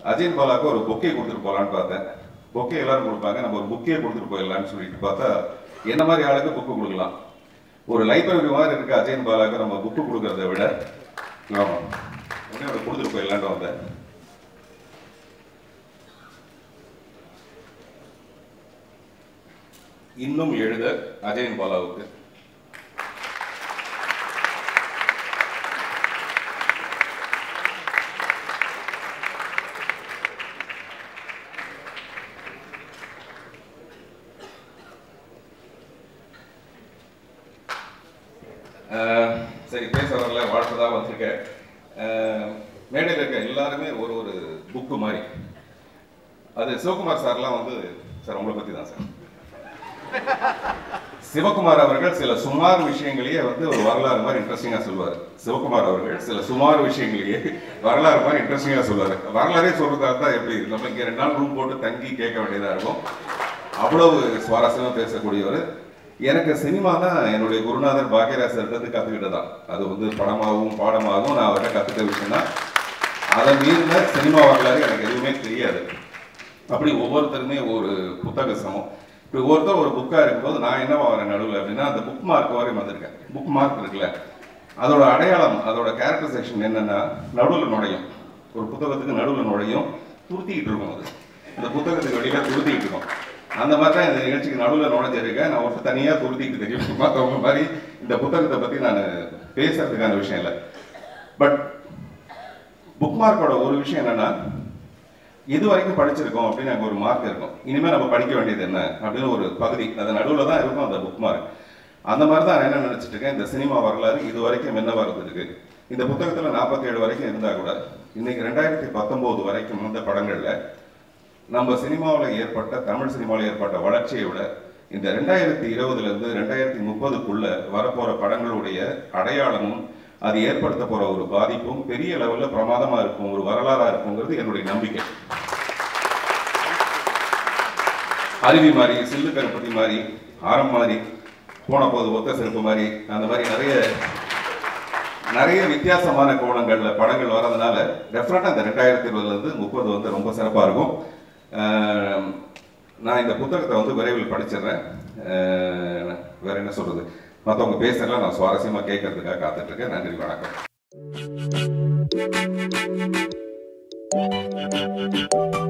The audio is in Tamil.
அஜயன் பாலாவுக்கு ஒரு பொக்கே கொடுத்துட்டு போகலான்னு பார்த்தேன் பொக்கே எல்லாரும் கொடுப்பாங்க நம்ம ஒரு புக்கே கொடுத்துட்டு போயிடலாம்னு சொல்லிட்டு பார்த்தா என்ன மாதிரி ஆளுக்கு புக்கு கொடுக்கலாம் ஒரு லைப்ரரி மாதிரி இருக்க அஜயன் பாலாவுக்கு நம்ம புக்கு கொடுக்கறத விட ஆமாம் உடனே அதை கொடுத்துட்டு போயிடலான்னு வந்தேன் இன்னும் எழுத அஜயன் பாலாவுக்கு ஆஹ் சரி பேச வரல வாழ்த்ததா வந்திருக்கேன் ஆஹ் மேடையில் இருக்க எல்லாருமே ஒரு ஒரு புக்கு மாதிரி அது சிவகுமார் சார்லாம் வந்து சார் உங்களை பற்றி தான் சார் சிவகுமார் அவர்கள் சில சுமார் விஷயங்களையே வந்து ஒரு வரலாறு மாதிரி இன்ட்ரெஸ்டிங்காக சொல்லுவார் சிவகுமார் அவர்கள் சில சுமார் விஷயங்களையே வரலாறு மாதிரி இன்ட்ரெஸ்டிங்காக சொல்லுவார் வரலாறே சொல்றதா தான் எப்படி நம்ம இங்கே ரெண்டு நாள் ரூம் போட்டு தங்கி கேட்க வேண்டியதாக இருக்கும் அவ்வளவு சுவாரஸ்யமாக பேசக்கூடியவர் எனக்கு சினிமா தான் என்னுடைய குருநாதர் பாக்கியராசர்கிட்ட கற்றுக்கிட்டு தான் அது வந்து படமாகவும் பாடமாகவும் நான் அவர்கிட்ட கற்றுக்க விஷயம் தான் அதை மீறின சினிமா வரலாறு எனக்கு எதுவுமே தெரியாது அப்படி ஒவ்வொருத்தருமே ஒரு புத்தக சமம் இப்போ ஒவ்வொருத்தர் ஒரு புக்காக இருக்கும்போது நான் என்னவா வரேன் நடுவில் அப்படின்னா அந்த புக் மார்க் வரையும் வந்திருக்கேன் புக் மார்க் இருக்குல்ல அதோட அடையாளம் அதோட கேரக்டரைசேஷன் என்னன்னா நடுவில் நுழையும் ஒரு புத்தகத்துக்கு நடுவில் நுழையும் துருத்திக்கிட்டு இருக்கும் அது இந்த புத்தகத்துக்கு வெளியில துருத்திக்கிட்டு இருக்கும் அந்த மாதிரி தான் இந்த நிகழ்ச்சிக்கு நடுவில் நுழைஞ்சிருக்கேன் நான் ஒருத்தர் தனியாக துருத்திக்கிட்டு தெரியும் மற்றவங்க மாதிரி இந்த புத்தகத்தை பற்றி நான் பேசுறதுக்கான விஷயம் இல்லை பட் புக் மார்க்கோட ஒரு விஷயம் என்னன்னா இது வரைக்கும் படிச்சிருக்கோம் அப்படின்னு அங்கே ஒரு மார்க் இருக்கும் இனிமேல் நம்ம படிக்க வேண்டியது என்ன அப்படின்னு ஒரு பகுதி அது நடுவில் தான் இருக்கும் அந்த புக் மார்க் அந்த மாதிரி தான் நான் என்ன நினைச்சிட்டு இருக்கேன் இந்த சினிமா வரலாறு இது வரைக்கும் என்ன இருக்கு இந்த புத்தகத்தில் நாற்பத்தி ஏழு வரைக்கும் இருந்தால் கூட இன்னைக்கு ரெண்டாயிரத்தி பத்தொம்போது வரைக்கும் இந்த படங்களில் நம்ம சினிமாவில் ஏற்பட்ட தமிழ் சினிமாவில் ஏற்பட்ட வளர்ச்சியை விட இந்த ரெண்டாயிரத்தி இருபதுலேருந்து ரெண்டாயிரத்தி முப்பதுக்குள்ள வரப்போகிற படங்களுடைய அடையாளமும் அது ஏற்படுத்த போகிற ஒரு பாதிப்பும் பெரிய லெவலில் பிரமாதமாக இருக்கும் ஒரு வரலாறாக இருக்குங்கிறது என்னுடைய நம்பிக்கை அருவி மாதிரி சில்லு கருப்பட்டி மாதிரி ஆரம் மாதிரி போன போது ஒத்த செருப்பு மாதிரி அந்த மாதிரி நிறைய நிறைய வித்தியாசமான கோணங்கள்ல படங்கள் வரதுனால டெஃபினட்டாக இந்த ரெண்டாயிரத்தி இருபதுலேருந்து முப்பது வந்து ரொம்ப சிறப்பாக இருக்கும் ஆஹ் நான் இந்த புத்தகத்தை வந்து விரைவில் படிச்சிடுறேன் ஆஹ் வேற என்ன சொல்றது மற்றவங்க பேசுறதுலாம் நான் சுவாரஸ்யமாக கேட்கறதுக்காக காத்துட்டு இருக்கேன் நன்றி வணக்கம்